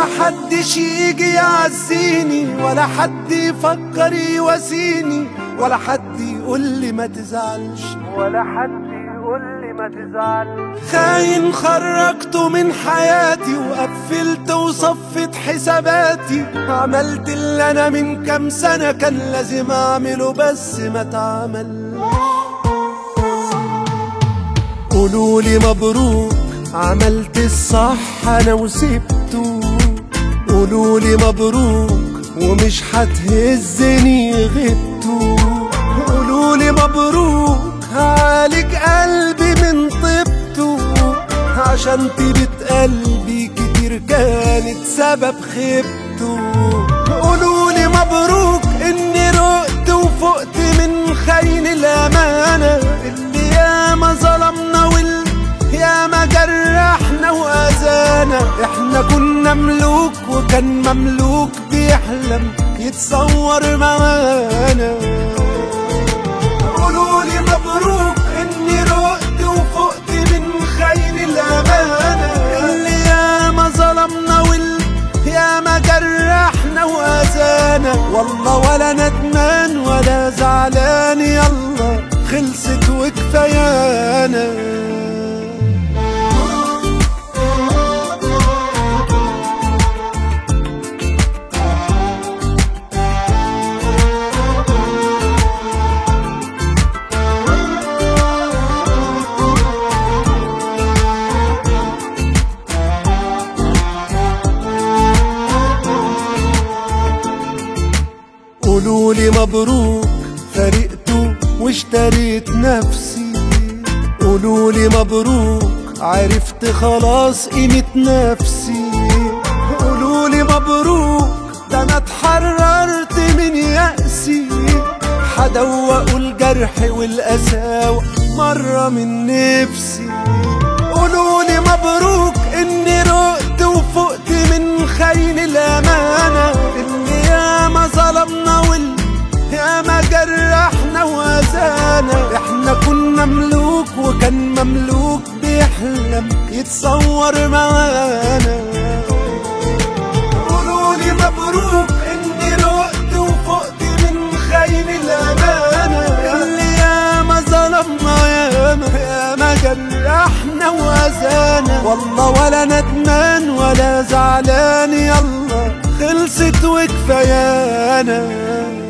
محدش يجي يعزيني ولا حد يفكر يواسيني ولا حد يقول لي ما تزعلش ولا حد يقول لي ما تزعلش خاين خرجته من حياتي وقفلت وصفت حساباتي عملت اللي انا من كام سنة كان لازم اعمله بس ما اتعمل قولولي مبروك عملت الصح انا وسبته قولولي مبروك ومش هتهزني غبته قولولي مبروك هعالج قلبي من طيبته عشان طيبة قلبي كتير كانت سبب خيبته قولولي مبروك اني رقت وفقت من خاين الامانة اللي ياما ظلمنا وال ياما جرحنا واذانا احنا كنا ملوك وكان مملوك بيحلم يتصور معانا قولولي مبروك اني رقت وفقت من خاين الامانه اللي ياما ظلمنا وال ياما جرحنا واذانا والله ولا ندمان ولا زعلان يلا خلصت وكفايانا قولولي مبروك فرقته واشتريت نفسي قولولي مبروك عرفت خلاص قيمة نفسي قولولي مبروك ده انا اتحررت من يأسي حدوقوا الجرح والقساوة مرة من نفسي قولولي مبروك اني رقت وفقت من خاين الامانة اللي ياما ظلمنا وال ياما جرحنا واذانا احنا كنا ملوك وكان مملوك بيحلم يتصور معانا قولولي مبروك اني رقت وفقت من خاين الامانه اللي ياما ظلمنا ياما ياما جرحنا واذانا والله ولا ندمان ولا زعلان يلا خلصت وكفايانا